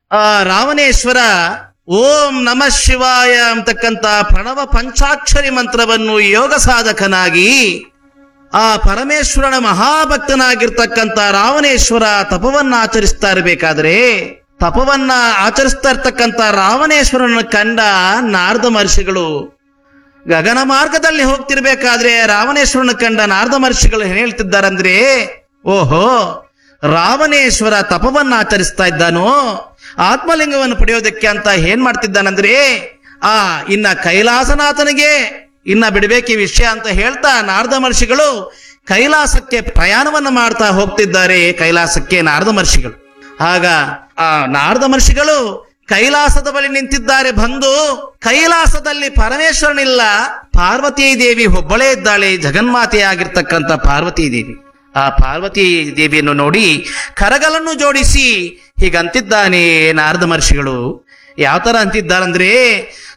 ಆ ರಾವಣೇಶ್ವರ ಓಂ ನಮಃ ಶಿವಾಯ ಅಂತಕ್ಕಂತ ಪ್ರಣವ ಪಂಚಾಕ್ಷರಿ ಮಂತ್ರವನ್ನು ಯೋಗ ಸಾಧಕನಾಗಿ ಆ ಪರಮೇಶ್ವರನ ಮಹಾಭಕ್ತನಾಗಿರ್ತಕ್ಕಂಥ ರಾವಣೇಶ್ವರ ತಪವನ್ನ ಆಚರಿಸ್ತಾ ಇರಬೇಕಾದ್ರೆ ತಪವನ್ನ ಆಚರಿಸ್ತಾ ಇರ್ತಕ್ಕಂಥ ರಾವಣೇಶ್ವರನ ಕಂಡ ನಾರದ ಮಹರ್ಷಿಗಳು ಗಗನ ಮಾರ್ಗದಲ್ಲಿ ಹೋಗ್ತಿರ್ಬೇಕಾದ್ರೆ ರಾವಣೇಶ್ವರನ ಕಂಡ ನಾರದ ಮಹರ್ಷಿಗಳು ಏನ್ ಹೇಳ್ತಿದ್ದಾರಂದ್ರೆ ಓಹೋ ರಾವಣೇಶ್ವರ ತಪವನ್ನ ಆಚರಿಸ್ತಾ ಇದ್ದಾನೋ ಆತ್ಮಲಿಂಗವನ್ನು ಪಡೆಯೋದಕ್ಕೆ ಅಂತ ಏನ್ ಮಾಡ್ತಿದ್ದಾನಂದ್ರೆ ಆ ಇನ್ನ ಕೈಲಾಸನಾಥನಿಗೆ ಇನ್ನ ಬಿಡಬೇಕು ಈ ವಿಷಯ ಅಂತ ಹೇಳ್ತಾ ನಾರದ ಮಹರ್ಷಿಗಳು ಕೈಲಾಸಕ್ಕೆ ಪ್ರಯಾಣವನ್ನ ಮಾಡ್ತಾ ಹೋಗ್ತಿದ್ದಾರೆ ಕೈಲಾಸಕ್ಕೆ ನಾರದ ಮಹರ್ಷಿಗಳು ಆಗ ಆ ನಾರದ ಮಹರ್ಷಿಗಳು ಕೈಲಾಸದ ಬಳಿ ನಿಂತಿದ್ದಾರೆ ಬಂದು ಕೈಲಾಸದಲ್ಲಿ ಪರಮೇಶ್ವರನಿಲ್ಲ ಪಾರ್ವತೀ ದೇವಿ ಒಬ್ಬಳೇ ಇದ್ದಾಳೆ ಜಗನ್ಮಾತೆಯಾಗಿರ್ತಕ್ಕಂಥ ಪಾರ್ವತೀ ದೇವಿ ಆ ಪಾರ್ವತಿ ದೇವಿಯನ್ನು ನೋಡಿ ಕರಗಲನ್ನು ಜೋಡಿಸಿ ಹೀಗಂತಿದ್ದಾನೆ ನಾರದ ಮಹರ್ಷಿಗಳು ಯಾವ ತರ ಅಂತಿದ್ದಾರಂದ್ರೆ